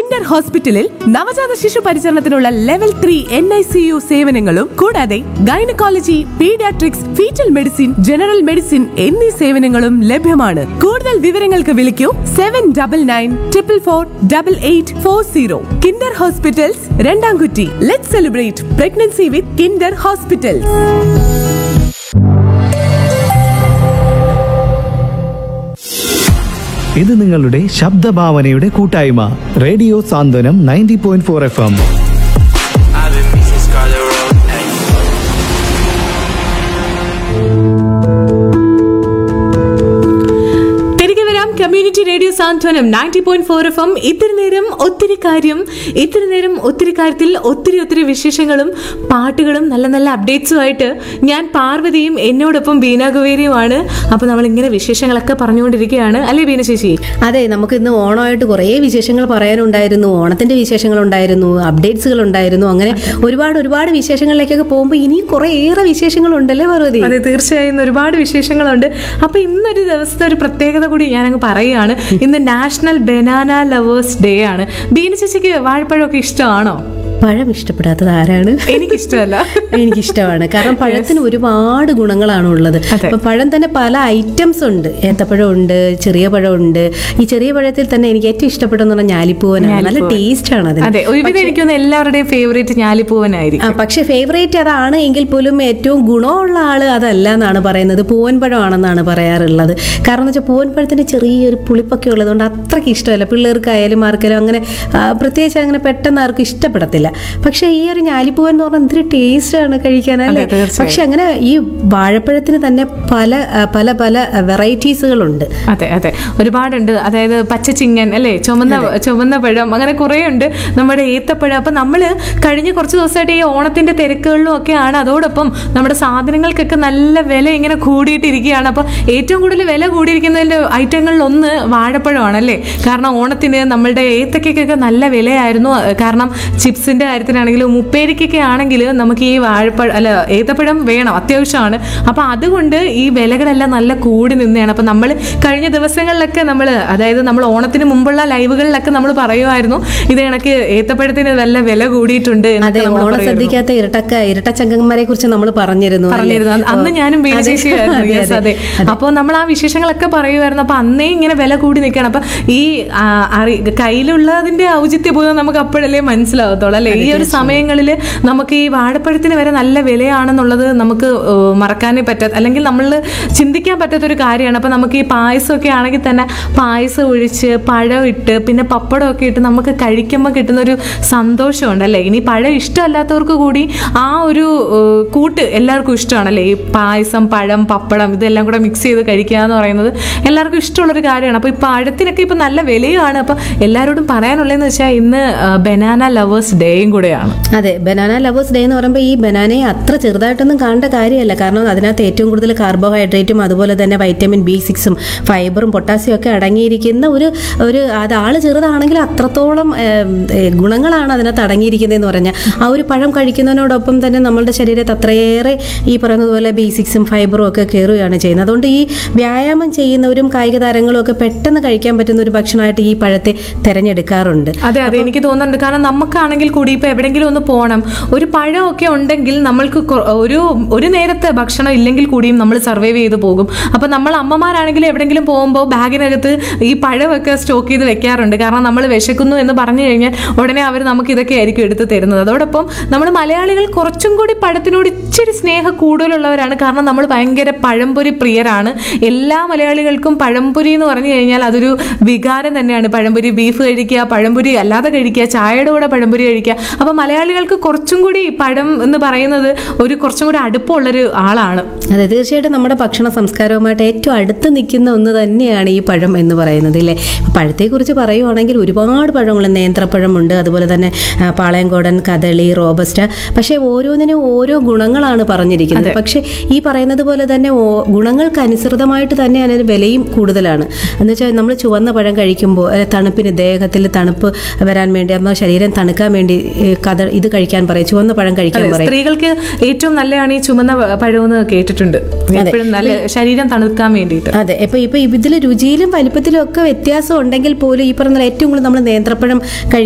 Kinder ഹോസ്പിറ്റലിൽ നവജാത ശിശു പരിചരണത്തിനുള്ള level three N I C U സേവനങ്ങളും കൂടാതെ gynaecology paediatrics foetal medicine general medicine എന്നീ സേവനങ്ങളും ലഭ്യമാണ് കൂടുതൽ വിവരങ്ങൾക്ക് വിളിക്കൂ seven double nine triple four double eight four zero Kinder hospitals Randamkutty let celebrate pregnancy with Kinder hospitals ഇത് നിങ്ങളുടെ ശബ്ദഭാവനയുടെ കൂട്ടായ്മ radio Santhwanam ninety point four F M I've been missing Scarlet Road. Hey. തിരികെ വരാം community radio Santhwanam ninety point four F M ഇത്തിരി നേരം ഒത്തിരി കാര്യം ഇത്തിരി നേരം ഒത്തിരി കാര്യത്തിൽ ഒത്തിരി ഒത്തിരി വിശേഷങ്ങളും പാട്ടുകളും നല്ല നല്ല അപ്ഡേറ്റ്സുമായിട്ട് ഞാൻ പാർവതിയും എന്നോടൊപ്പം ബീന ഗുവേരിയുമാണ് അപ്പൊ നമ്മൾ ഇങ്ങനെ വിശേഷങ്ങളൊക്കെ പറഞ്ഞുകൊണ്ടിരിക്കുകയാണ് അല്ലേ ബീന ചേച്ചി അതെ നമുക്ക് ഇന്ന് ഓണമായിട്ട് കുറേ വിശേഷങ്ങൾ പറയാനുണ്ടായിരുന്നു ഓണത്തിന്റെ വിശേഷങ്ങൾ ഉണ്ടായിരുന്നു അപ്ഡേറ്റ്സുകൾ ഉണ്ടായിരുന്നു അങ്ങനെ ഒരുപാട് ഒരുപാട് വിശേഷങ്ങളിലേക്കൊക്കെ പോകുമ്പോൾ ഇനിയും കുറേ ഏറെ വിശേഷങ്ങൾ ഉണ്ടല്ലേ പാർവതി അതെ തീർച്ചയായും ഒരുപാട് വിശേഷങ്ങളുണ്ട് അപ്പൊ ഇന്നൊരു ദിവസത്തെ ഒരു പ്രത്യേകത കൂടി ഞാനങ്ങ് പറയുകയാണ് ഇന്ന് നാഷണൽ ബനാന ലവേഴ്സ് ഡേ ആണ് ബീന ചേച്ചിക്ക് വാഴപ്പഴമൊക്കെ ഇഷ്ടമാണോ പഴം ഇഷ്ടപ്പെടാത്തത് ആരാണ് എനിക്കിഷ്ടമല്ല എനിക്കിഷ്ടമാണ് കാരണം പഴത്തിന് ഒരുപാട് ഗുണങ്ങളാണ് ഉള്ളത് അതെ. അപ്പൊ പഴം തന്നെ പല ഐറ്റംസ് ഉണ്ട് ഏത്തപ്പഴം ഉണ്ട് ചെറിയ പഴം ഉണ്ട് ഈ ചെറിയ പഴത്തിൽ തന്നെ എനിക്ക് ഏറ്റവും ഇഷ്ടപ്പെട്ടെന്ന് പറഞ്ഞാൽ ഞാലിപ്പൂവനാണ് നല്ല ഞാലിപ്പൂവൻ. ടേസ്റ്റ് ആണ് അതിന് അതെ ഒരുവിധം എനിക്കൊന്ന് എല്ലാവരുടെയും ഫേവറേറ്റ് ഞാലിപ്പൂവനായിരിക്കും ആ, പക്ഷെ ഫേവറേറ്റ് അതാണ് എങ്കിൽ പോലും ഏറ്റവും ഗുണമുള്ള ആള് അതല്ല എന്നാണ് പറയുന്നത് പൂവൻപഴമാണെന്നാണ് പറയാറുള്ളത് കാരണം എന്ന് വെച്ചാൽ പൂവൻപഴത്തിന് ചെറിയൊരു പുളിപ്പൊക്കെ ഉള്ളതുകൊണ്ട് അത്രയ്ക്ക് ഇഷ്ടമല്ല പിള്ളേർക്കായാലും ആർക്കായാലും അങ്ങനെ ആ, പ്രത്യേകിച്ച് അങ്ങനെ പെട്ടെന്ന് ആർക്കും ഇഷ്ടപ്പെടത്തില്ല പക്ഷെ ഈ ഒരു ഞാലിപ്പൂവൻ എന്ന് പറഞ്ഞാൽ എന്തൊരു ടേസ്റ്റ് ആണ് കഴിക്കാൻ അല്ലേ അതെ, തീർച്ചയായും. പക്ഷെ അങ്ങനെ ഈ വാഴപ്പഴത്തിന് തന്നെ പല ആ, പല പല വെറൈറ്റീസുകളുണ്ട് അതെ അതെ ഒരുപാടുണ്ട് അതായത് പച്ചച്ചിങ്ങൻ അല്ലേ ചുമന്ന ചുമന്ന പഴം അങ്ങനെ കുറേ ഉണ്ട് നമ്മുടെ ഏത്തപ്പഴം അപ്പൊ നമ്മള് കഴിഞ്ഞ കുറച്ച് ദിവസമായിട്ട് ഈ ഓണത്തിന്റെ തിരക്കുകളിലും ഒക്കെയാണ് അതോടൊപ്പം നമ്മുടെ സാധനങ്ങൾക്കൊക്കെ നല്ല വില ഇങ്ങനെ കൂടിയിട്ടിരിക്കുകയാണ് അപ്പൊ ഏറ്റവും കൂടുതൽ വില കൂടിയിരിക്കുന്നതിന്റെ ഐറ്റങ്ങളിൽ ഒന്ന് വാഴപ്പഴമാണ് അല്ലേ കാരണം ഓണത്തിന് നമ്മളുടെ ഏത്തക്കൊക്കെ നല്ല വിലയായിരുന്നു അഹ് കാരണം ചിപ്സിന്റെ കാര്യത്തിനാണെങ്കിലും ഉപ്പേരിക്കൊക്കെ ആണെങ്കിൽ നമുക്ക് ഈ വാഴപ്പഴം അല്ല ഏത്തപ്പഴം വേണം അത്യാവശ്യമാണ് അപ്പൊ അതുകൊണ്ട് ഈ വിലകളെല്ലാം നല്ല കൂടി നിന്നെയാണ് അപ്പൊ നമ്മൾ കഴിഞ്ഞ ദിവസങ്ങളിലൊക്കെ നമ്മൾ അതായത് നമ്മൾ ഓണത്തിന് മുമ്പുള്ള ലൈവുകളിലൊക്കെ നമ്മൾ പറയുമായിരുന്നു ഇത് കണക്ക് ഏത്തപ്പഴത്തിന് നല്ല വില കൂടിയിട്ടുണ്ട് എന്നൊക്കെ അതെ നമ്മള് ഓണം പറയുമായിരുന്നു. ശ്രദ്ധിക്കാത്ത ഇരട്ടക്ക ഇരട്ടച്ചങ്കന്മാരെ കുറിച്ച് നമ്മൾ പറഞ്ഞിരുന്നു അല്ലേ? പറഞ്ഞിരുന്നു അന്ന് അന്ന് ഞാനും അതെ, ബീനശേഷിയായിരുന്നു അതെ, Yes, അതെ. അതെ അപ്പോൾ നമ്മൾ ആ വിശേഷങ്ങളൊക്കെ പറയുമായിരുന്നു അപ്പൊ അന്നേ ഇങ്ങനെ വില കൂടി നിൽക്കുകയാണ് അപ്പൊ ഈ ആ, അറി- കയ്യിലുള്ളതിന്റെ ഔചിത്യബോധം നമുക്ക് അപ്പോഴല്ലേ മനസ്സിലാവത്തുള്ളൂ അല്ലെ ഈ ഒരു സമയങ്ങളിൽ നമുക്ക് ഈ വാഴപ്പഴത്തിന് വരെ നല്ല വിലയാണെന്നുള്ളത് നമുക്ക് ഏഹ്, മറക്കാനേ പറ്റാത്ത അല്ലെങ്കിൽ നമ്മൾ ചിന്തിക്കാൻ പറ്റാത്ത ഒരു കാര്യമാണ് അപ്പൊ നമുക്ക് ഈ പായസമൊക്കെ ആണെങ്കിൽ തന്നെ പായസം ഒഴിച്ച് പഴം ഇട്ട് പിന്നെ പപ്പടമൊക്കെ ഇട്ട് നമുക്ക് കഴിക്കുമ്പോൾ കിട്ടുന്ന ഒരു സന്തോഷമുണ്ട് അല്ലേ ഇനി പഴം ഇഷ്ടമല്ലാത്തവർക്ക് കൂടി ആ ഒരു ഏഹ്, കൂട്ട് എല്ലാവർക്കും ഇഷ്ടമാണല്ലേ ഈ പായസം പഴം പപ്പടം ഇതെല്ലാം കൂടെ മിക്സ് ചെയ്ത് കഴിക്കുക എന്ന് പറയുന്നത് എല്ലാവർക്കും ഇഷ്ടമുള്ളൊരു കാര്യമാണ് അപ്പോൾ ഈ പഴത്തിനൊക്കെ ഇപ്പം നല്ല വിലയുമാണ് അപ്പോൾ എല്ലാവരോടും പറയാനുള്ളതെന്ന് വെച്ചാൽ ഇന്ന് ബനാന ലവേഴ്സ് ഡേയും കൂടെയാണ് അതെ ബനാന ലവേഴ്സ് ഡേ എന്ന് പറയുമ്പോൾ ഈ ബനാനയെ അത്ര ചെറുതായിട്ടൊന്നും കാണേണ്ട കാര്യമല്ല കാരണം അതിനകത്ത് ഏറ്റവും കൂടുതൽ കാർബോഹൈഡ്രേറ്റും അതുപോലെ തന്നെ വൈറ്റമിൻ ബി സിക്സും ഫൈബറും പൊട്ടാസ്യം ഒക്കെ അടങ്ങിയിരിക്കുന്ന ഒരു ഒരു അത് ആള് ചെറുതാണെങ്കിൽ അത്രത്തോളം ഏം, ഏ, ഗുണങ്ങളാണ് അതിനകത്ത് അടങ്ങിയിരിക്കുന്നതെന്ന് പറഞ്ഞാൽ ആ ഒരു പഴം കഴിക്കുന്നതിനോടൊപ്പം തന്നെ നമ്മളുടെ ശരീരത്തെ അത്രയേറെ ഈ പറയുന്നത് പോലെ ബി സിക്സും ഫൈബറും ഒക്കെ കയറുകയാണ് ചെയ്യുന്നത് അതുകൊണ്ട് ഈ വ്യായാമം ചെയ്യുന്നവരും കായിക താരങ്ങളും ഒക്കെ പെട്ടെന്ന് കഴിക്കാൻ പറ്റുന്ന ഒരു ഭക്ഷണമായിട്ട് ഈ പഴത്തെ തിരഞ്ഞെടുക്കാറുണ്ട് അതെ അതെ എനിക്ക് തോന്നുന്നുണ്ട് കാരണം നമുക്കാണെങ്കിൽ കൂടി ഇപ്പൊ എവിടെയെങ്കിലും ഒന്ന് പോകണം ഒരു പഴമൊക്കെ ഉണ്ടെങ്കിൽ നമ്മൾക്ക് കൊ- ഒരു ഒരു നേരത്തെ ഭക്ഷണം ഇല്ലെങ്കിൽ കൂടിയും നമ്മൾ സർവൈവ് ചെയ്ത് പോകും അപ്പൊ നമ്മൾ അമ്മമാരാണെങ്കിൽ എവിടെയെങ്കിലും പോകുമ്പോൾ ബാഗിനകത്ത് ഈ പഴമൊക്കെ സ്റ്റോക്ക് ചെയ്ത് വെക്കാറുണ്ട് കാരണം നമ്മൾ വിശക്കുന്നു എന്ന് പറഞ്ഞു കഴിഞ്ഞാൽ ഉടനെ അവർ നമുക്ക് ഇതൊക്കെ ആയിരിക്കും എടുത്ത് തരുന്നത് അതോടൊപ്പം നമ്മൾ മലയാളികൾ കുറച്ചും കൂടി പഴത്തിനോട് ഇച്ചിരി സ്നേഹ കൂടുതലുള്ളവരാണ് കാരണം നമ്മൾ ഭയങ്കര പഴംപൊരി പ്രിയരാണ് എല്ലാ മലയാളികൾക്കും പഴംപൊരി എന്ന് പറഞ്ഞു കഴിഞ്ഞാൽ അതൊരു വികാരം തന്നെയാണ് പഴംപൊരി ബീഫ് കഴിക്കുക പഴംപൊരി അല്ലാതെ കഴിക്കുക ചായയുടെ കൂടെ പഴംപൊരി കഴിക്കുക അപ്പൊ മലയാളികൾക്ക് കുറച്ചും കൂടി പഴം എന്ന് പറയുന്നത് ഒരു കുറച്ചും കൂടി അടുപ്പമുള്ളൊരു ആളാണ് അതെ തീർച്ചയായിട്ടും നമ്മുടെ ഭക്ഷണ സംസ്കാരവുമായിട്ട് ഏറ്റവും അടുത്ത് നിൽക്കുന്ന ഒന്ന് തന്നെയാണ് ഈ പഴം എന്ന് പറയുന്നത് ഇല്ലേ പഴത്തെക്കുറിച്ച് പറയുവാണെങ്കിൽ ഒരുപാട് പഴങ്ങൾ നേന്ത്രപ്പഴമുണ്ട് അതുപോലെ തന്നെ ആ, പാളയംകോടൻ കദളി റോബസ്റ്റ പക്ഷേ ഓരോന്നിനും ഓരോ ഗുണങ്ങളാണ് പറഞ്ഞിരിക്കുന്നത് പക്ഷേ ഈ പറയുന്നത് പോലെ തന്നെ ഓ- ഗുണങ്ങൾക്ക് അനുസൃതമായിട്ട് തന്നെ അതിന് വിലയും കൂടുതലാണ് എന്ന് വെച്ചാൽ നമ്മൾ ചുവന്ന പഴം കഴിക്കുമ്പോൾ അല്ലെ, തണുപ്പിന് ദേഹത്തിൽ തണുപ്പ് വരാൻ വേണ്ടി നമ്മുടെ ശരീരം തണുക്കാൻ വേണ്ടി ഈ കഥ ഇത് കഴിക്കാൻ പറയും ചുവന്ന പഴം കഴിക്കാൻ അതെ, പറയും സ്ത്രീകൾക്ക് ഏറ്റവും നല്ലതാണ് ഈ ചുമന്ന പഴമെന്ന് കേട്ടിട്ടുണ്ട് എപ്പോഴും നല്ല ശരീരം തണുക്കാൻ വേണ്ടിയിട്ട് അതെ ഇപ്പൊ ഇപ്പൊ ഇതിൽ രുചിയിലും വലിപ്പത്തിലും ഒക്കെ വ്യത്യാസം ഉണ്ടെങ്കിൽ പോലും ഈ പറഞ്ഞ പോലെ ഏറ്റവും കൂടുതൽ നമ്മൾ നേന്ത്രപ്പഴം കഴി